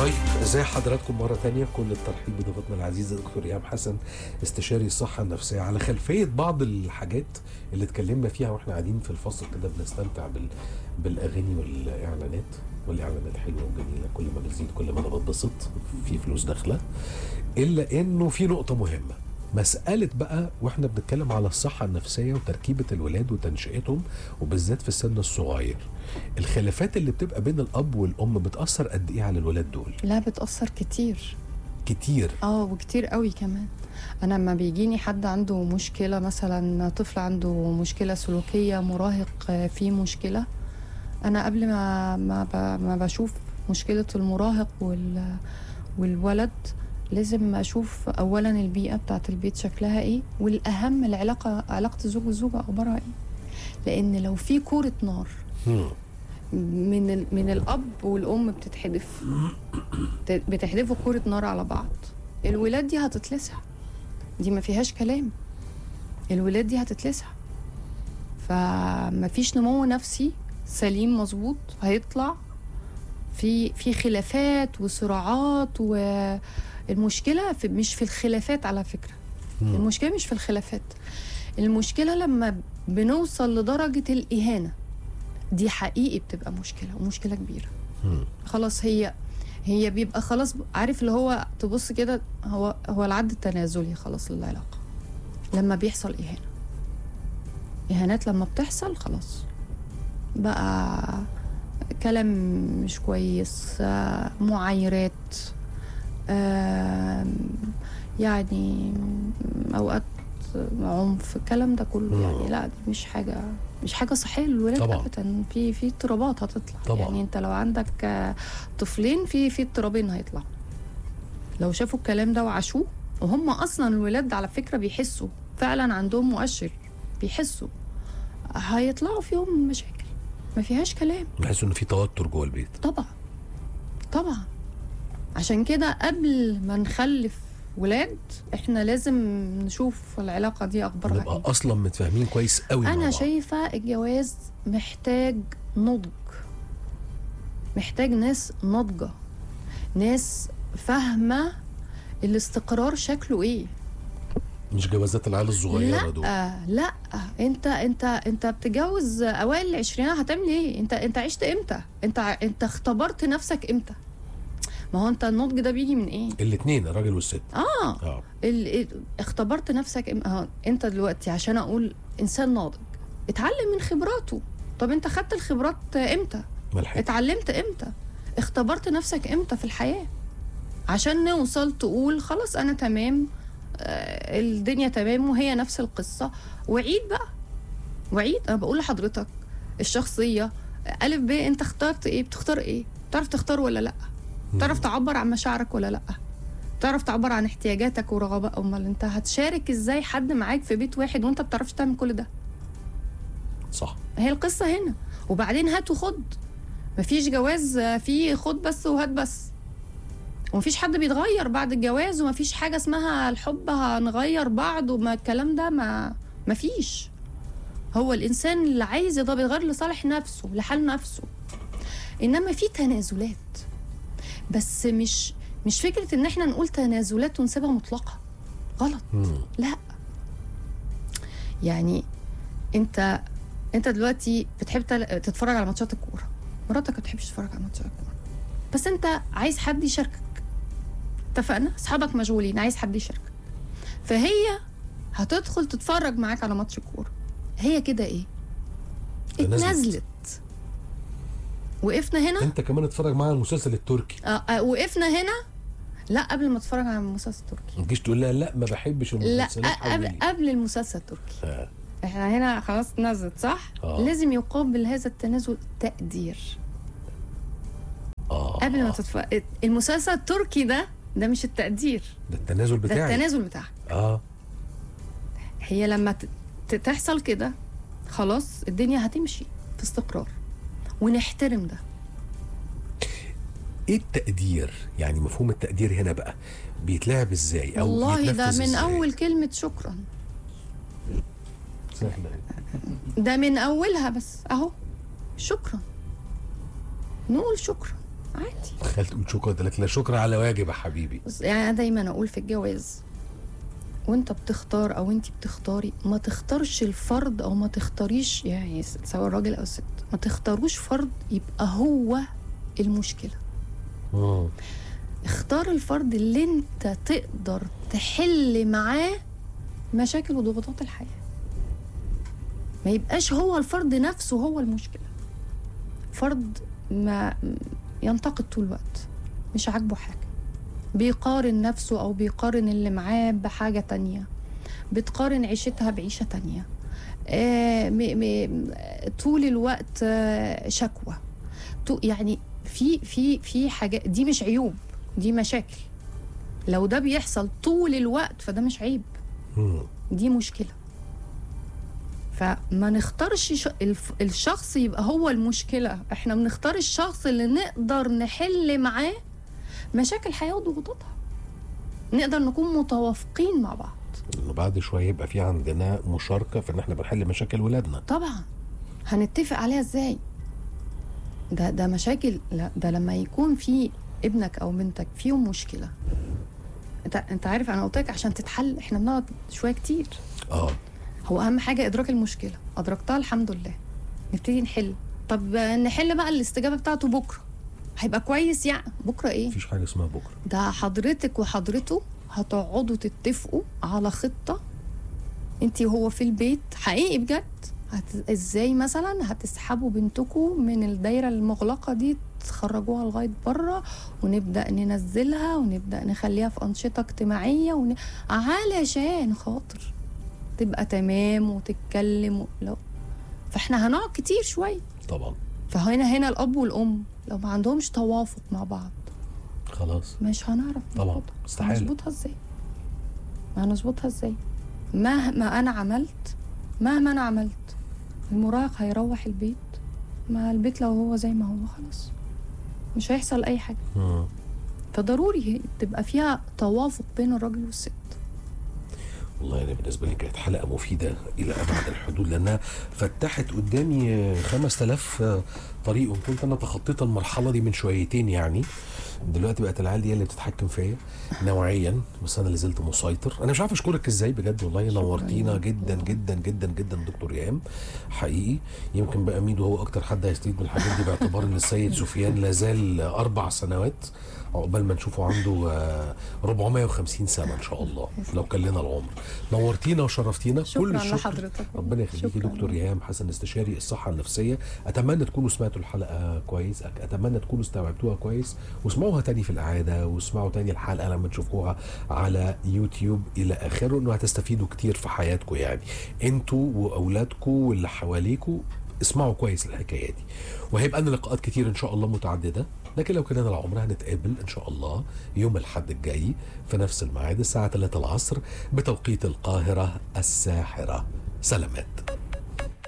طيب ازي حضراتكم مرة تانية كل الترحيب بضيفتنا العزيزة دكتور إيهاب حسن استشاري الصحة النفسية على خلفية بعض الحاجات اللي اتكلمنا فيها واحنا قاعدين في الفصل كده بنستمتع بال... بالأغاني والإعلانات والإعلانات حلوة وجميلة كل ما بتزيد كل ما أنا بتبسط في فلوس داخلة إلا إنه في نقطة مهمة مسألة بقى واحنا بنتكلم على الصحة النفسية وتركيبة الولاد وتنشئتهم وبالذات في السن الصغير الخلافات اللي بتبقى بين الأب والأم بتأثر قد إيه على الولاد دول؟ لا بتأثر كتير كتير اه وكتير قوي كمان انا لما بيجيني حد عنده مشكله مثلا طفل عنده مشكله سلوكيه مراهق آه، فيه مشكله انا قبل ما ما, ب- ما بشوف مشكله المراهق وال والولد لازم اشوف اولا البيئه بتاعت البيت شكلها ايه والاهم العلاقه علاقه الزوج والزوجه اخبارها ايه لان لو في كوره نار مم. من ال- من الاب والام بتتحدف ت- بتحدفوا كوره نار على بعض الولاد دي هتتلسع دي ما فيهاش كلام الولاد دي هتتلسع فما فيش نمو نفسي سليم مظبوط هيطلع في في خلافات وصراعات والمشكله في مش في الخلافات على فكره مم. المشكله مش في الخلافات المشكله لما بنوصل لدرجه الاهانه دي حقيقي بتبقى مشكله ومشكله كبيره مم. خلاص هي هي بيبقى خلاص عارف اللي هو تبص كده هو هو العد التنازلي خلاص للعلاقه لما بيحصل اهانه اهانات لما بتحصل خلاص بقى كلام مش كويس آه، معايرات آم، يعني اوقات عنف الكلام ده كله مم. يعني لا دي مش حاجه مش حاجه صحيه للولاد طبعاً. ابدا في في اضطرابات هتطلع طبعاً. يعني انت لو عندك آه، طفلين في في اضطرابين هيطلعوا لو شافوا الكلام ده وعاشوه وهم اصلا الولاد على فكره بيحسوا فعلا عندهم مؤشر بيحسوا هيطلعوا فيهم مشاكل ما فيهاش كلام بحس انه في توتر جوه البيت طبعا طبعا عشان كده قبل ما نخلف ولاد احنا لازم نشوف العلاقه دي اخبارها نبقى ايه اصلا متفاهمين كويس قوي مع انا بعض. شايفه الجواز محتاج نضج محتاج ناس ناضجه ناس فاهمه الاستقرار شكله ايه مش جوازات العيال الصغيره دول لا لا انت انت انت بتتجوز اوائل العشرينات هتعمل ايه انت انت عشت امتى انت انت اختبرت نفسك امتى ما هو انت النضج ده بيجي من ايه الاثنين الراجل والست اه اه ال... ال- اختبرت نفسك ام... اه انت دلوقتي عشان اقول انسان ناضج اتعلم من خبراته طب انت خدت الخبرات امتى ملحق اتعلمت امتى اختبرت نفسك امتى في الحياه عشان نوصل تقول خلاص انا تمام آه، الدنيا تمام وهي نفس القصه وعيد بقى وعيد انا بقول لحضرتك الشخصيه الف ب انت اخترت ايه بتختار ايه تعرف تختار ولا لا تعرف تعبر عن مشاعرك ولا لا تعرف تعبر عن احتياجاتك ورغبات امال انت هتشارك ازاي حد معاك في بيت واحد وانت بتعرفش تعمل كل ده صح هي القصة هنا وبعدين هات وخد مفيش جواز آه، فيه خد بس وهات بس ومفيش حد بيتغير بعد الجواز ومفيش حاجة اسمها الحب هنغير بعض وما الكلام ده ما مفيش هو الإنسان اللي عايز ده بيتغير لصالح نفسه لحال نفسه إنما في تنازلات بس مش مش فكرة إن إحنا نقول تنازلات ونسيبها مطلقة غلط مم. لا يعني انت انت دلوقتي بتحب تل- تتفرج على ماتشات الكوره مراتك ما بتحبش تتفرج على ماتشات الكوره بس انت عايز حد يشاركك اتفقنا اصحابك مشغولين عايز حد يشاركك فهي هتدخل تتفرج معاك على ماتش الكوره هي كده ايه تنازلت. اتنازلت وقفنا هنا انت كمان اتفرج معايا على المسلسل التركي آه آه وقفنا هنا لا قبل ما اتفرج على المسلسل التركي ما تجيش تقول لها لا ما بحبش لا المسلسلات قبل حولي. قبل المسلسل التركي آه. احنا هنا خلاص نزلت صح؟ آه. لازم يقابل هذا التنازل تقدير اه قبل ما تتف... المسلسل التركي ده ده مش التقدير ده التنازل ده بتاعي التنازل بتاعك اه هي لما ت... ت- تحصل كده خلاص الدنيا هتمشي في استقرار ونحترم ده ايه التقدير يعني مفهوم التقدير هنا بقى بيتلعب ازاي او والله ده يتنفذ من إزاي؟ اول كلمة شكرا سهلة ده من اولها بس اهو شكرا نقول شكرا عادي تخيل تقول شكرا قلت لك لا شكرا على واجب يا حبيبي بس يعني انا دايما اقول في الجواز وانت بتختار او انت بتختاري ما تختارش الفرد او ما تختاريش يعني سواء راجل او ست ما تختاروش فرد يبقى هو المشكله مم. اختار الفرد اللي انت تقدر تحل معاه مشاكل وضغوطات الحياه ما يبقاش هو الفرد نفسه هو المشكله فرد ما ينتقد طول الوقت مش عاجبه حاجه بيقارن نفسه او بيقارن اللي معاه بحاجه تانية بتقارن عيشتها بعيشه تانية آه م م طول الوقت آه شكوى تو- يعني في في في حاجات دي مش عيوب دي مشاكل لو ده بيحصل طول الوقت فده مش عيب مم. دي مشكلة فما نختارش ش- الف- الشخص يبقى هو المشكلة احنا بنختار الشخص اللي نقدر نحل معاه مشاكل الحياة وضغوطاتها نقدر نكون متوافقين مع بعض انه بعد شويه يبقى في عندنا مشاركه في ان احنا بنحل مشاكل ولادنا طبعا هنتفق عليها ازاي ده ده مشاكل لا ده لما يكون في ابنك او بنتك فيهم مشكله انت انت عارف انا قلت لك عشان تتحل احنا بنقعد شويه كتير اه هو اهم حاجه ادراك المشكله ادركتها الحمد لله نبتدي نحل طب نحل بقى الاستجابه بتاعته بكره هيبقى كويس يعني بكره ايه مفيش حاجه اسمها بكره ده حضرتك وحضرته هتقعدوا تتفقوا على خطة انت وهو في البيت حقيقي بجد هت... ازاي مثلا هتسحبوا بنتكم من الدايرة المغلقة دي تخرجوها لغاية بره ونبدأ ننزلها ونبدأ نخليها في أنشطة اجتماعية ون... علشان خاطر تبقى تمام وتتكلم و... لو فاحنا هنقعد كتير شوية طبعا فهنا هنا الأب والأم لو ما عندهمش توافق مع بعض خلاص مش هنعرف طبعا، نظبطها. استحالة. هنظبطها ازاي هنظبطها ازاي مهما انا عملت مهما انا عملت المراهق هيروح البيت مع البيت لو هو زي ما هو خلاص مش هيحصل اي حاجه مم. فضروري تبقى فيها توافق بين الراجل والست والله انا بالنسبه لي كانت حلقه مفيده الى ابعد الحدود لانها فتحت قدامي 5000 طريق وكنت انا تخطيت المرحله دي من شويتين يعني دلوقتي بقت العيال دي هي اللي بتتحكم فيا نوعيا بس انا اللي زلت مسيطر انا مش عارف اشكرك ازاي بجد والله نورتينا جدا جدا جدا جدا دكتور ايهام حقيقي يمكن بقى ميدو هو اكتر حد هيستفيد من الحاجات دي باعتبار ان السيد سفيان لا زال اربع سنوات عقبال ما نشوفه عنده آه، 450 سنه ان شاء الله لو كان لنا العمر نورتينا وشرفتينا كل شكرا الشكر لحضرتك ربنا يخليكي شكراً. دكتور ايهام حسن استشاري الصحه النفسيه اتمنى تكونوا سمعتوا الحلقه كويس أك- اتمنى تكونوا استوعبتوها كويس واسمعوها تاني في الاعاده واسمعوا تاني الحلقه لما تشوفوها على يوتيوب الى اخره انه هتستفيدوا كتير في حياتكم يعني انتوا واولادكم واللي حواليكوا اسمعوا كويس الحكايه دي وهيبقى لنا لقاءات كتير ان شاء الله متعدده لكن لو كان لنا العمر هنتقابل ان شاء الله يوم الاحد الجاي في نفس الميعاد الساعه 3 العصر بتوقيت القاهره الساحره سلامات